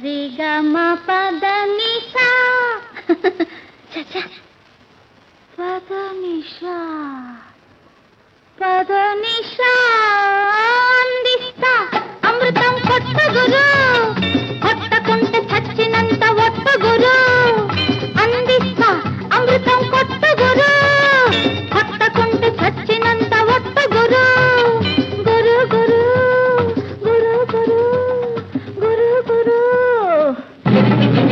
సరిగమ పద నిషా పద నిషా పద నిషా అందిస్తా అమృతం కొట్ట గురు కొట్టకుంటే చచ్చినంత ఒట్ట గురు అందిస్తా అమృతం కొట్ట గురు కొట్టకుంటే చచ్చినంత ఒట్ట గురు గురు గురు గురు గురు గురు గురు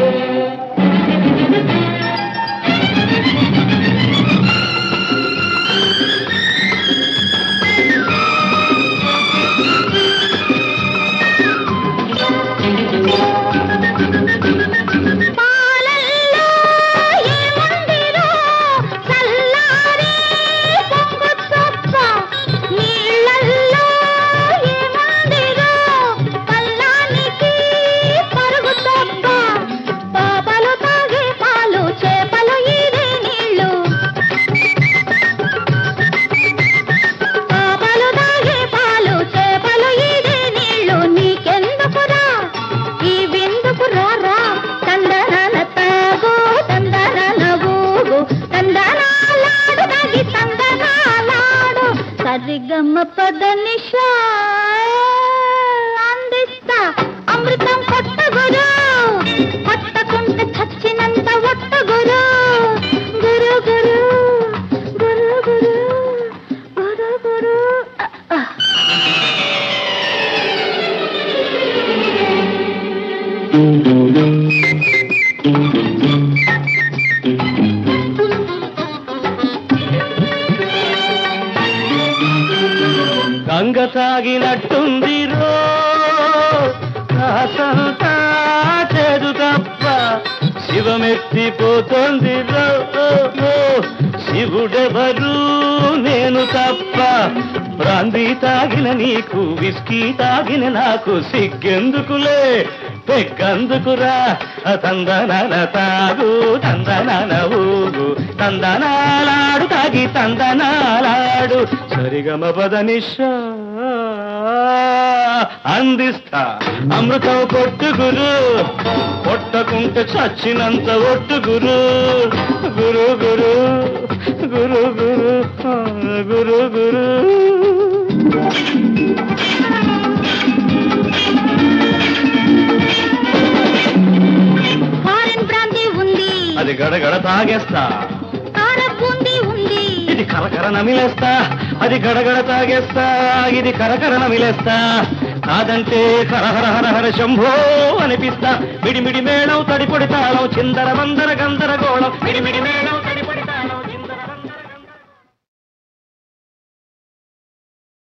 పాలల్లో ఏముందిరో చల్లారే పొంగు తప్ప నీళ్ళల్లో ఏముందిరో పల్లానికి పరుగు తప్ప పాపలు తాగే పాలు చేపలు ఈదే నీళ్ళు పాపలు తాగే పాలు చేపలు ఈదే నీళ్ళు నీకెందుకురా ఈ విందుకు రారా తందనాల తాగు తందనాల ఊగు తందనాలాడు తాగి తందనాలాడు సరిగమ్మ పద నిషా అందిస్తా అమృతం కొట్ట గురు కొట్టకుంటే చచ్చినంత ఒట్ట గురు గురు గురు గురు గురు గురు గురు ఆ, ఆ. గంగ సాగినట్టుంది రో కాసంతా చేదు తప్ప శివమెత్తిపోతుంది రో ఓ, ఓ. శివుడెవరు నేను తప్ప బ్రాందీ తాగిన నీకు విస్కీ తాగిన నాకు సిగ్గెందుకులే పెగ్గందుకురా తందనాల తాగు తందనాల ఊగు తందనాలాడు తాగి తందనాలాడు సరిగమ పదనిషా అందిస్తా అమృతం కొట్టు గురు కొట్టకుంటే చచ్చినంత ఒట్టు గురు గురు గురు గురు గురు ఆ, గురు గురు ఫారెన్ బ్రాంతి ఉంది అది గడగడ తాగేస్తా కార బూందీ ఉంది ఇది కరకర నమిలేస్తా అది గడగడ తాగేస్తా ఇది కరకర నమిలేస్తా కాదంటే హరహర హరహర శంభో అనిపిస్తా మిడిమిడి మేళం తడిపొడి తాళం చిందర వందర గందరగోళం మిడిమిడి మేళం